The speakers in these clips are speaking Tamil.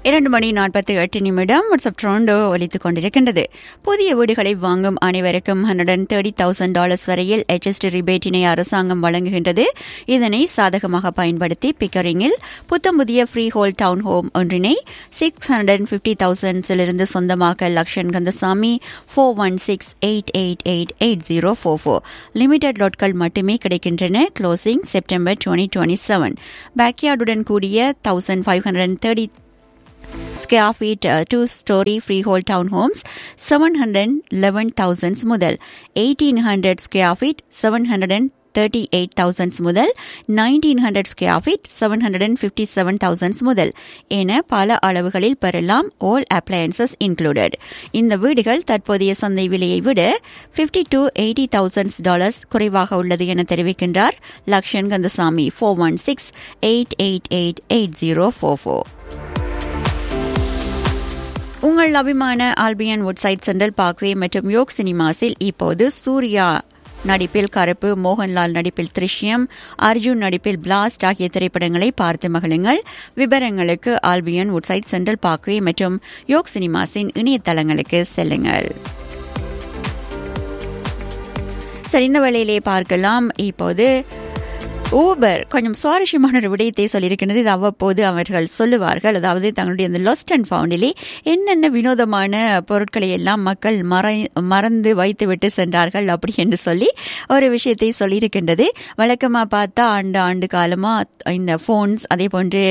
இரண்டு மணி நாற்பத்தி எட்டு நிமிடம் வாட்ஸ்அப் ட்ரோண்டோ ஒலித்துக் கொண்டிருக்கின்றது புதிய வீடுகளை வாங்கும் அனைவருக்கும் hundred and thirty thousand dollars வரையில் எச்எஸ்டி ரிபேட்டினை அரசாங்கம் வழங்குகின்றது இதனை சாதகமாக பயன்படுத்தி பிக்கரிங்கில் புத்தம் புதிய ஃப்ரீ ஹோல் டவுன் ஹோம் ஒன்றினை சிக்ஸ் ஹண்ட்ரட் அண்ட் ஃபிஃப்டி தௌசண்ட்ஸிலிருந்து சொந்தமாக்க Lakshan Kandasamy four one six eight eight eight eight zero four four limited லாட்கள் மட்டுமே கிடைக்கின்றன closing September twenty twenty seven பேக்யார்டுடன் கூடிய thousand five hundred and thirty square feet two storey freehold townhomes seven hundred eleven thousands முதல் eighteen hundred square feet seven hundred and thirty eight thousands முதல் nineteen hundred square feet seven hundred and fifty seven thousands முதல் என பல அளவுகளில் பெறலாம் ஓல் அப்ளையன்சஸ் இன்க்ளூடட் இந்த வீடுகள் தற்போதைய சந்தை விலையை விட fifty to eighty thousands dollars குறைவாக உள்ளது என தெரிவிக்கின்றார் Lakshan Kandasamy four one six eight eight eight eight zero four four உங்கள் அபிமான ஆல்பியன் வுட்சைட் சென்ட்ரல் பார்க்வே மற்றும் யோக் சினிமாஸில் இப்போது சூர்யா நடிப்பில் கருப்பு மோகன்லால் நடிப்பில் திருஷ்யம் அர்ஜுன் நடிப்பில் பிளாஸ்ட் ஆகிய திரைப்படங்களை பார்த்து மகிழுங்கள் விவரங்களுக்கு ஆல்பியன் வுட்சைட் சென்ட்ரல் பார்க்வே மற்றும் யோக் சினிமாஸின் இணையதளங்களுக்கு செல்லுங்கள் சரி இந்த வேளையிலே பார்க்கலாம் இப்போது ஊபர் கொஞ்சம் சுவாரஸ்யமான ஒரு விடயத்தை சொல்லியிருக்கிறது இது அவ்வப்போது அவர்கள் சொல்லுவார்கள் அதாவது தங்களுடைய அந்த லாஸ்ட் அண்ட் ஃபவுண்டிலே என்னென்ன வினோதமான பொருட்களை எல்லாம் மக்கள் மறை மறந்து வைத்துவிட்டு சென்றார்கள் அப்படி என்று சொல்லி ஒரு விஷயத்தை சொல்லியிருக்கின்றது வழக்கமாக பார்த்தா ஆண்டு ஆண்டு காலமாக இந்த ஃபோன்ஸ் அதே போன்று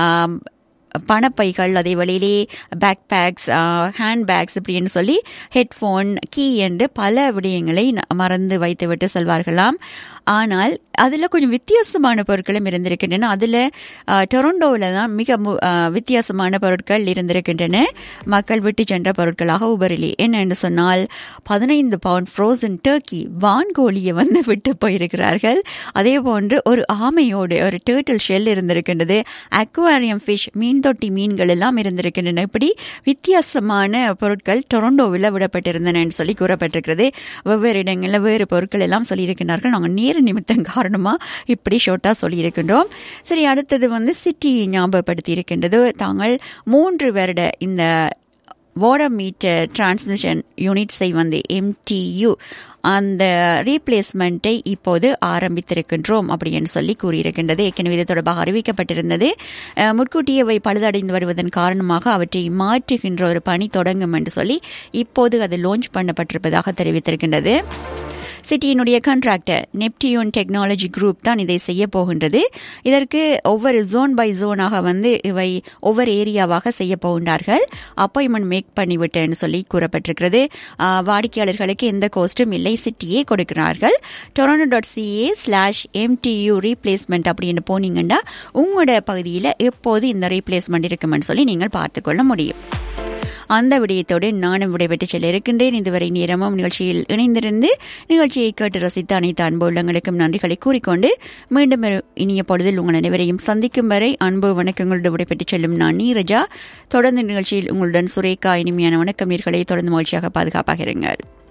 பணப்பைகள் அதே வழியிலே பேக் பேக்ஸ் ஹேண்ட் பேக்ஸ் இப்படின்னு சொல்லி ஹெட்ஃபோன் கீ என்று பல விடயங்களை மறந்து வைத்துவிட்டு செல்வார்களாம் ஆனால் அதில் கொஞ்சம் வித்தியாசமான பொருட்களும் இருந்திருக்கின்றன அதில் டொரண்டோவில் தான் மிக வித்தியாசமான பொருட்கள் இருந்திருக்கின்றன மக்கள் விட்டு சென்ற பொருட்களாக உபரிலே என்னென்று சொன்னால் பதினைந்து பவுண்ட் ஃப்ரோசன் டர்க்கி வான்கோழியை வந்து விட்டு போயிருக்கிறார்கள் அதே போன்று ஒரு ஆமையோடு ஒரு டேர்ட்டில் ஷெல் இருந்திருக்கின்றது அக்வாரியம் ஃபிஷ் மீன் தொட்டி மீன்கள் எல்லாம் இருந்திருக்கின்றன இப்படி வித்தியாசமான பொருட்கள் டொரண்டோவில் விடப்பட்டிருந்தன சொல்லி கூறப்பட்டிருக்கிறது வெவ்வேறு இடங்களில் வேறு பொருட்கள் எல்லாம் சொல்லியிருக்கிறார்கள் நாங்கள் நேர நிமித்தம் காரணமாக இப்படி ஷோட்டாக சொல்லியிருக்கின்றோம் சரி அடுத்தது வந்து சிட்டி ஞாபகப்படுத்தி இருக்கின்றது தாங்கள் மூன்று வருட இந்த வாட்டர் மீட்டர் டிரான்ஸ்மிஷன் யூனிட்ஸை வந்து எம்டியு அந்த ரீப்ளேஸ்மெண்ட்டை இப்போது ஆரம்பித்திருக்கின்றோம் அப்படின்னு சொல்லி கூறியிருக்கின்றது ஏற்கனவே இது தொடர்பாக அறிவிக்கப்பட்டிருந்தது முன்கூட்டியே அவை பழுதடைந்து வருவதன் காரணமாக அவற்றை மாற்றுகின்ற ஒரு பணி தொடங்கும் என்று சொல்லி இப்போது அது லான்ச் பண்ணப்பட்டிருப்பதாக தெரிவித்திருக்கின்றது சிட்டியினுடைய கான்ட்ராக்டர் நெப்டியூன் டெக்னாலஜி குரூப் தான் இதை செய்ய போகின்றது இதற்கு ஒவ்வொரு ஜோன் பை ஜோனாக வந்து இவை ஒவ்வொரு ஏரியாவாக செய்ய போகின்றார்கள் அப்பாயின்மெண்ட் மேக் பண்ணிவிட்டேன்னு சொல்லி கூறப்பட்டிருக்கிறது வாடிக்கையாளர்களுக்கு எந்த கோஸ்டும் இல்லை சிட்டியே கொடுக்கிறார்கள் Toronto dot CA slash MTU replacement அப்படின்னு போனீங்கன்னா உங்களோட பகுதியில் எப்போது இந்த ரீப்ளேஸ்மெண்ட் இருக்குமென்னு சொல்லி நீங்கள் பார்த்துக்கொள்ள முடியும் அந்த விடயத்தோடு நானும் விடைபெற்று செல்ல இருக்கின்றேன் இதுவரை நேரமும் நிகழ்ச்சியில் இணைந்திருந்து நிகழ்ச்சியை கேட்டு ரசித்த அனைத்து அன்பு உள்ளங்களுக்கும் நன்றிகளை கூறிக்கொண்டு மீண்டும் இனிய பொழுதில் உங்கள் அனைவரையும் சந்திக்கும் வரை அன்பு வணக்கங்களோடு விடைபெற்று செல்லும் நான் நீரஜா தொடர்ந்து நிகழ்ச்சியில் உங்களுடன் சுரேகா இனிமையான வணக்கம் நீர்களை தொடர்ந்து மகிழ்ச்சியாக பாதுகாப்பாக இருங்கள்